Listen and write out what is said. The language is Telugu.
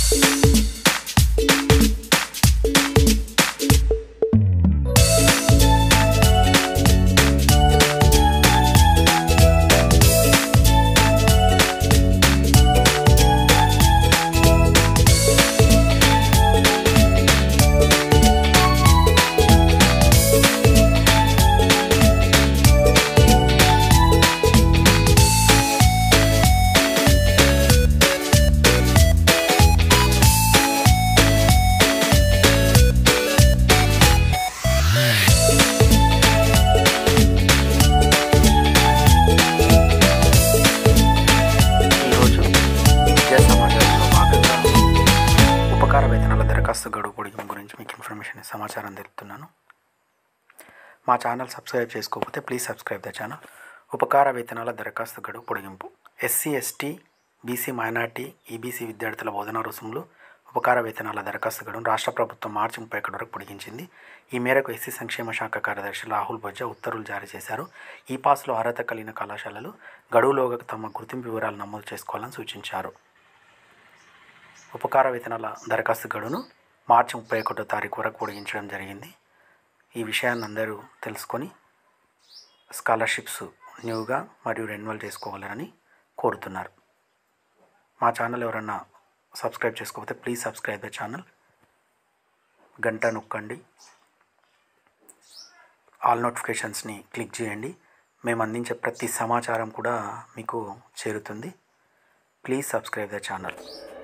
ఈరోజు విద్యా సమాచారంలో భాగంగా ఉపకార వేతనాల దరఖాస్తు గడువు పొడిగింపు గురించి మీకు ఇన్ఫర్మేషన్ సమాచారం తెలుపుతున్నాను మా ఛానల్ సబ్స్క్రైబ్ చేసుకోకపోతే ప్లీజ్ సబ్స్క్రైబ్ ద ఛానల్ ఉపకార వేతనాల దరఖాస్తు గడువు పొడిగింపు SC ST BC minority EBC విద్యార్థుల బోధనా రుసుములు ఉపకార వేతనాల దరఖాస్తు గడువును రాష్ట్ర ప్రభుత్వం మార్చి ముప్పై ఒకటి వరకు పొడిగించింది ఈ మేరకు ఎస్సీ సంక్షేమ శాఖ కార్యదర్శి రాహుల్ బొజ్జా ఉత్తర్వులు జారీ చేశారు ఈ పాస్లో అర్హత కలిగిన కళాశాలలు గడువులోగా తమ గుర్తింపు వివరాలు నమోదు చేసుకోవాలని సూచించారు ఉపకార వేతనాల దరఖాస్తు గడువును మార్చి ముప్పై ఒకటో తారీఖు వరకు పొడిగించడం జరిగింది ఈ విషయాన్ని అందరూ తెలుసుకొని స్కాలర్షిప్స్ న్యూగా మరియు రెన్యువల్ చేసుకోవాలని కోరుతున్నారు మా ఛానల్ ఎవరన్నా సబ్స్క్రైబ్ చేసుకోకపోతే ప్లీజ్ సబ్స్క్రైబ్ ద ఛానల్ గంట నొక్కండి ఆల్ నోటిఫికేషన్స్ని క్లిక్ చేయండి మేము అందించే ప్రతి సమాచారం కూడా మీకు చేరుతుంది ప్లీజ్ సబ్స్క్రైబ్ ద ఛానల్